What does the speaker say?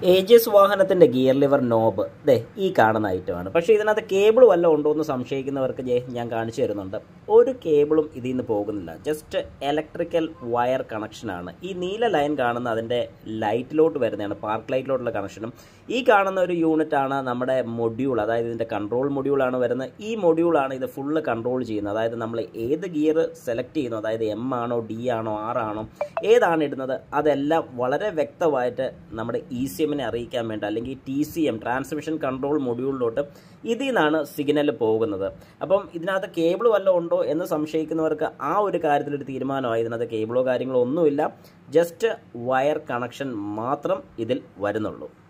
ഏജിയസ് വാഹനത്തിന്റെ gear lever knob ദേ ഈ കാണുന്ന ഐറ്റമാണ് പക്ഷേ ഇതിനകത്ത് കേബിൾ വല്ലതും ഉണ്ടോ എന്ന് സംശയിക്കുന്നവർക്ക് ജെ ഞാൻ കാണിച്ചു തരുന്നുണ്ട് ഒരു കേബിളും ഇതിൽ നിന്ന് പോകുന്നില്ല ജസ്റ്റ് ഇലക്ട്രിക്കൽ വയർ കണക്ഷനാണ് ഈ നീല ലൈൻ കാണുന്ന അതിൻ്റെ ലൈറ്റിലോട്ട് വരുന്നതാണ് പാർക്ക് ലൈറ്റിലോട്ടുള്ള കണക്ഷനും ഈ കാണുന്ന ഒരു യൂണിറ്റ് ആണ് നമ്മുടെ മൊഡ്യൂൾ അതായത് ഇതിൻ്റെ കൺട്രോൾ മൊഡ്യൂളാണ് വരുന്നത് ഈ മൊഡ്യൂളാണ് ഇത് ഫുള്ള് കൺട്രോൾ ചെയ്യുന്നത് അതായത് നമ്മൾ ഏത് ഗിയർ സെലക്ട് ചെയ്യുന്നു അതായത് എം ആണോ ഡി ആണോ ആർ ആണോ ഏതാണ് ഇടുന്നത് അതെല്ലാം വളരെ വ്യക്തമായിട്ട് നമ്മുടെ ഇ സി എമ്മിനെ അറിയിക്കാൻ വേണ്ടി അല്ലെങ്കിൽ T C M transmission control മൊഡ്യൂളിലോട്ട് ഇതിൽ നിന്നാണ് സിഗ്നൽ പോകുന്നത് അപ്പം ഇതിനകത്ത് കേബിൾ വല്ലതും ഉണ്ടോ എന്ന് സംശയിക്കുന്നവർക്ക് ആ ഒരു കാര്യത്തിൽ ഒരു തീരുമാനമായി ഇതിനകത്ത് കേബിളോ കാര്യങ്ങളോ ഒന്നുമില്ല ജസ്റ്റ് വയർ കണക്ഷൻ മാത്രം ഇതിൽ വരുന്നുള്ളൂ